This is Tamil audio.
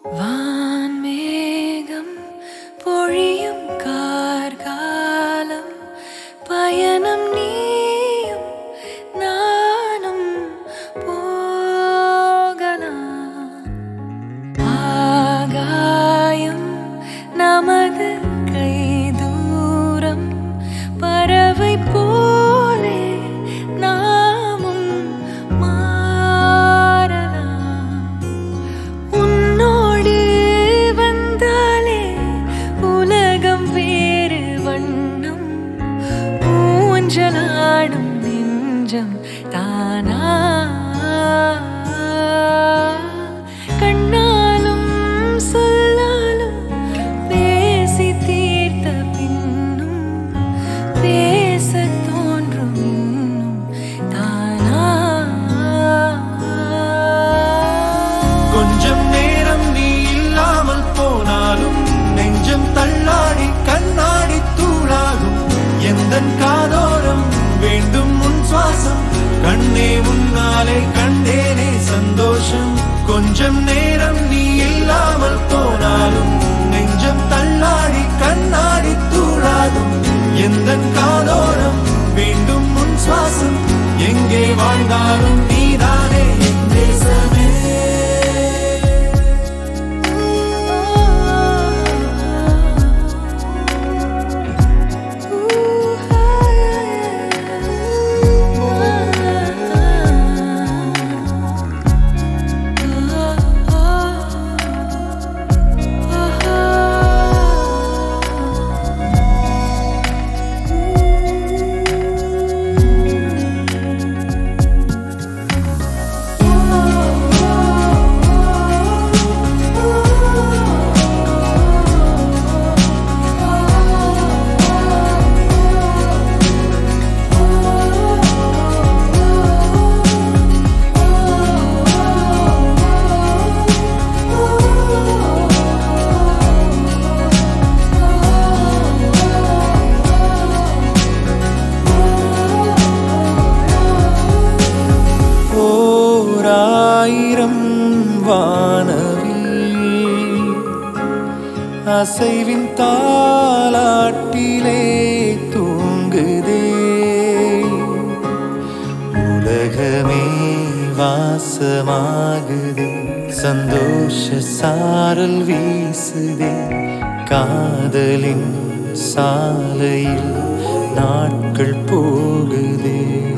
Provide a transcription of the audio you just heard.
வான்மேகம் பொழியும் கார்காலம் பயணம் நீயும் நானும் போகலாம் ஆகாயம் நமது கை தூரம் பறவை போலே நாமும் மாறலாம் உன்னோடு வந்தாலே உலகம் வேறு வண்ணம் ஊஞ்சலாடும் நெஞ்சம் தானா கண்ணாலும் சொல்லாலும் பேசி தீர்த்த பின்னும் பேச தோன்றும் இன்னும் தானா கொஞ்சம் நேரம் நீ இல்லாமல் போனாலும் நெஞ்சம் தள்ளாடி கண்ணாடி தூளாகும் எந்தன் காதோரம் வேண்டும் உன் சுவாசம் கண்ணே முன்னாலே கண்டேனே சந்தோஷம் கொஞ்சம் நேரம் நீ இல்லாமல் போனாலும் நெஞ்சம் தள்ளாடி கண்ணாடி தூளாகும் எந்தன் காதோரம் வேண்டும் உன் சுவாசம் எங்கே வாழ்ந்தாலும் நீதானே என் தேசமே ஓராயிரம் வானவில் அசைவின் தாலாட்டிலே தூங்குதே உலகமே வாசமாகுது சந்தோஷ சாரல் வீசுதே காதலின் சாலையில் நாட்கள் போகுதே